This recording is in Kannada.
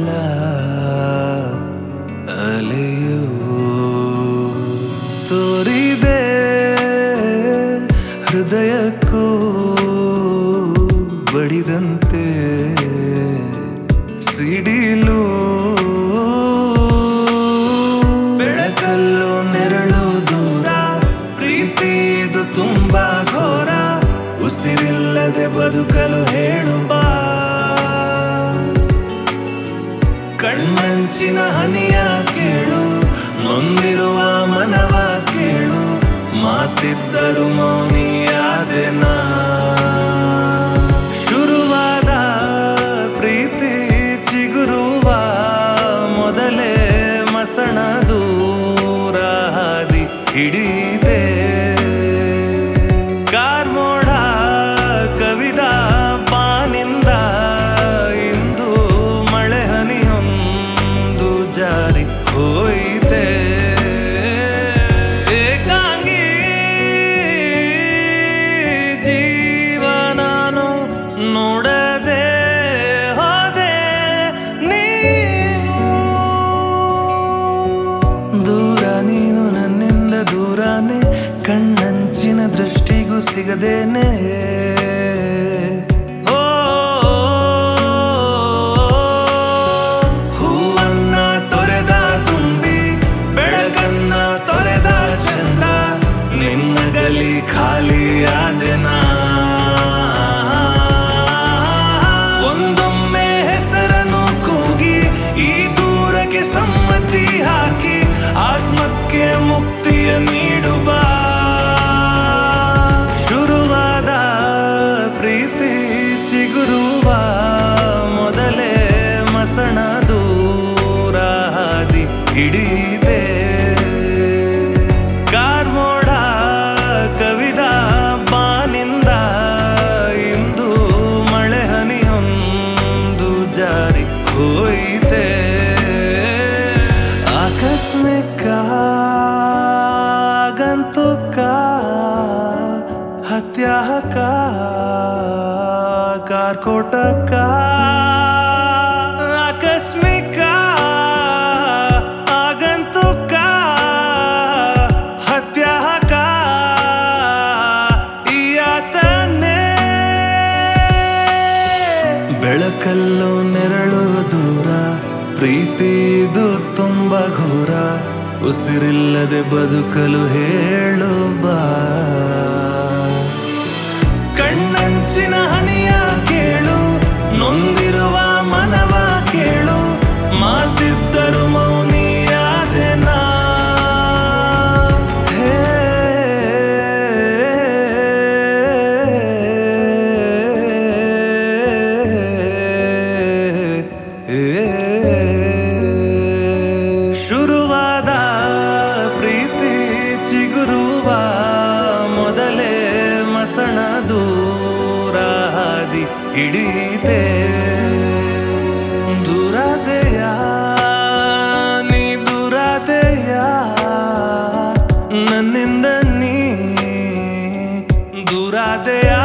ಅಲ್ಲ ಅಲೆಯು ತೋರಿದೆ ಹೃದಯಕ್ಕೂ ಬಡಿದಂತೆ ಸಿಡಿಲು ಬೆಳಕಲ್ಲೂ ನೆರಳು ದೂರ ಪ್ರೀತಿ ಇದು ತುಂಬಾ ಘೋರ ಉಸಿರಿಲ್ಲದೆ ಬದುಕಲು ಹೇಳು ಬಾ ಕಣ್ಣಂಚಿನ ಹನಿಯ ಕೇಳು ನೊಂದಿರುವ ಮನವ ಕೇಳು ಮಾತಿದ್ದರು ಮೌನಿಯಾದೆನ ಶುರುವಾದ ಪ್ರೀತಿ ಚಿಗುರುವ ಮೊದಲೇ ಮಸಣ ದೂರ ಹಾದಿ ಹಿಡಿದೆ ಕಾರ್ಮೋಡ ಕವಿದ ಬಾನಿಂದ ಇಂದು ಮಳೆ ಹನಿಯೊಂದು ಜಾರಿ ಹೋಯಿತೆ ಏಕಾಂಗಿ ಜೀವನಾನು ನೋಡದೆ ಹೋದೆ ನೀನು ದೂರ ನೀನು ನನ್ನಿಂದ ದೂರಾನೆ ಕಣ್ಣಂಚಿನ ದೃಷ್ಟಿಗೂ ಸಿಗದೇನೆ ಓ, ಹೂವನ್ನ ತೊರೆದ ತುಂಬಿ ಬೆಳಕನ್ನ ತೊರೆದ ಚಂದ್ರ ನಿನ್ನಗಲಿ ಖಾಲಿಯಾದೆನ ಒಂದೊಮ್ಮೆ ಹೆಸರನ್ನು ಕೂಗಿ ಈ ದೂರಕ್ಕೆ ಸಮ್ಮತಿ ಹಾಕಿ ಆತ್ಮಕ್ಕೆ ಮುಕ್ತಿಯ ನೀಡುವ ಶುರುವಾದ ಪ್ರೀತಿ ಚಿಗುರುವ ಮೊದಲೇ ಮಸಣ ದೂರ ಹಾದಿ ಹಿಡಿದೆ ಕಾರ್ಮೋಡ ಕವಿದ ಬಾನಿಂದ ಇಂದು ಮಳೆ ಹನಿಯೊಂದು ಜಾರಿ ಹೋಯಿತೆ ಆಕಸ್ಮಿಕ ಆಗಂತುಕ ಹತ್ಯಾಹಕ ಕಾರ್ಕೋಟಕ ಆಕಸ್ಮಿಕ ಆಗಂತುಕ ಹತ್ಯಾಹಕ ಈಯಾತನೇ ಬೆಳಕಲ್ಲೂ ನೆರಳು ದೂರ ಪ್ರೀತಿದು ತುಂಬ ಘೋರ ಉಸಿರಿಲ್ಲದೆ ಬದುಕಲು ಹೇಳು ಬಾ ಕಣ್ಣಂಚಿನ ಹನಿಯ ಕೇಳು ನೊಂದಿರುವ ಮನವ ಕೇಳು ಮಾತಿದ್ದರು ಮೌನಿಯಾದೆನ ಹೇ ಶುರುವಾದ ಪ್ರೀತಿ ಚಿಗುರುವ ಮೊದಲೇ ಮಸಣ ದೂರ ಹಾದಿ ಹಿಡಿತೆ ದುರದೆಯ ನೀ ದುರದೆಯ ನನ್ನಿಂದ ನೀ ದುರಾದೆಯ